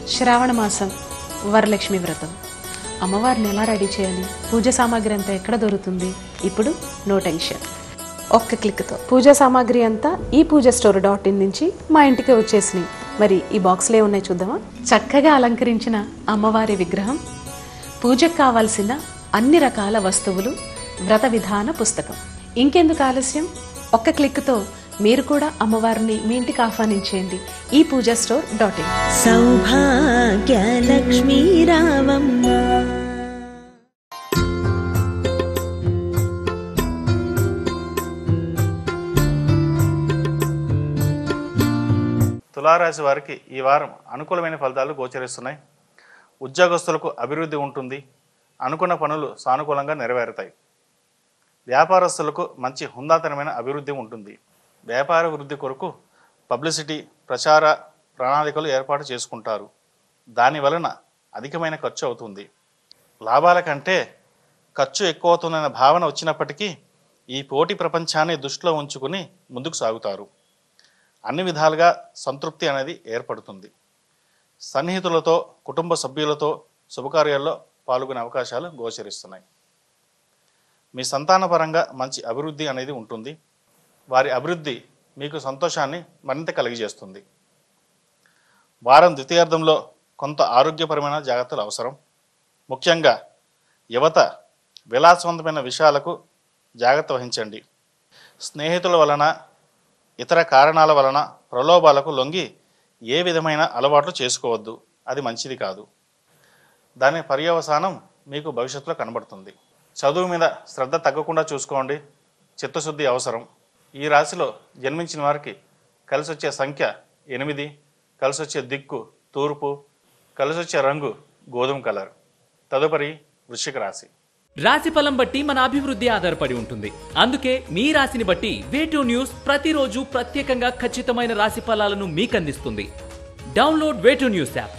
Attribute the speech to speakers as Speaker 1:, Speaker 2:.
Speaker 1: శ్రావణ మాసం వరలక్ష్మి వ్రతం అమ్మవారిని ఎలా రెడీ చేయాలి పూజ సామాగ్రి అంతా ఎక్కడ దొరుకుతుంది ఇప్పుడు నో టెన్షన్ ఒక్క క్లిక్తో పూజా సామాగ్రి అంతా ఈ పూజ స్టోర్ డాట్ ఇన్ నుంచి మా ఇంటికి వచ్చేసినాయి మరి ఈ బాక్స్లో ఉన్నాయి చూద్దామా చక్కగా అలంకరించిన అమ్మవారి విగ్రహం పూజకు కావాల్సిన అన్ని రకాల వస్తువులు వ్రత విధాన పుస్తకం ఇంకెందుకు ఆలస్యం ఒక్క క్లిక్తో మీరు కూడా అమ్మవారిని మీ ఇంటికి ఆహ్వానించేయండి ఈ Pooja store dot in
Speaker 2: Sowbhagyalakshmi రావమ్మ
Speaker 3: తులారాశి వారికి ఈ వారం అనుకూలమైన ఫలితాలు గోచరిస్తున్నాయి ఉద్యోగస్తులకు అభివృద్ధి ఉంటుంది అనుకున్న పనులు సానుకూలంగా నెరవేరుతాయి వ్యాపారస్తులకు మంచి హుందాతనమైన అభివృద్ధి ఉంటుంది వ్యాపార వృద్ధి కొరకు పబ్లిసిటీ ప్రచార ప్రణాళికలు ఏర్పాటు చేసుకుంటారు దాని వలన అధికమైన ఖర్చు అవుతుంది లాభాల కంటే ఖర్చు ఎక్కువ అవుతుందన్న భావన వచ్చినప్పటికీ ఈ పోటీ ప్రపంచాన్ని దృష్టిలో ఉంచుకుని ముందుకు సాగుతారు అన్ని విధాలుగా సంతృప్తి అనేది ఏర్పడుతుంది సన్నిహితులతో కుటుంబ సభ్యులతో శుభకార్యాల్లో పాల్గొనే అవకాశాలు గోచరిస్తున్నాయి మీ సంతానపరంగా మంచి అభివృద్ధి అనేది ఉంటుంది వారి అభివృద్ధి మీకు సంతోషాన్ని మరింత కలిగజేస్తుంది వారం ద్వితీయార్థంలో కొంత ఆరోగ్యపరమైన జాగ్రత్తలు అవసరం ముఖ్యంగా యువత విలాసవంతమైన విషయాలకు జాగ్రత్త వహించండి స్నేహితుల వలన ఇతర కారణాల వలన ప్రలోభాలకు లొంగి ఏ విధమైన అలవాట్లు చేసుకోవద్దు అది మంచిది కాదు దాని పర్యవసానం మీకు భవిష్యత్తులో కనబడుతుంది చదువు మీద శ్రద్ధ తగ్గకుండా చూసుకోండి చిత్తశుద్ధి అవసరం ఈ రాశిలో జన్మించిన వారికి కలిసి వచ్చే సంఖ్య ఎనిమిది కలిసి వచ్చే దిక్కు తూర్పు కలిసి వచ్చే రంగు గోధుమ కలర్ తదుపరి వృశ్చిక రాశి
Speaker 4: రాశి ఫలం బట్టి మన అభివృద్ధి ఆధారపడి ఉంటుంది అందుకే మీ రాశిని బట్టి వేటూ న్యూస్ ప్రతిరోజు ప్రత్యేకంగా ఖచ్చితమైన రాశి ఫలాలను మీకు అందిస్తుంది డౌన్లోడ్ వేటూ న్యూస్ యాప్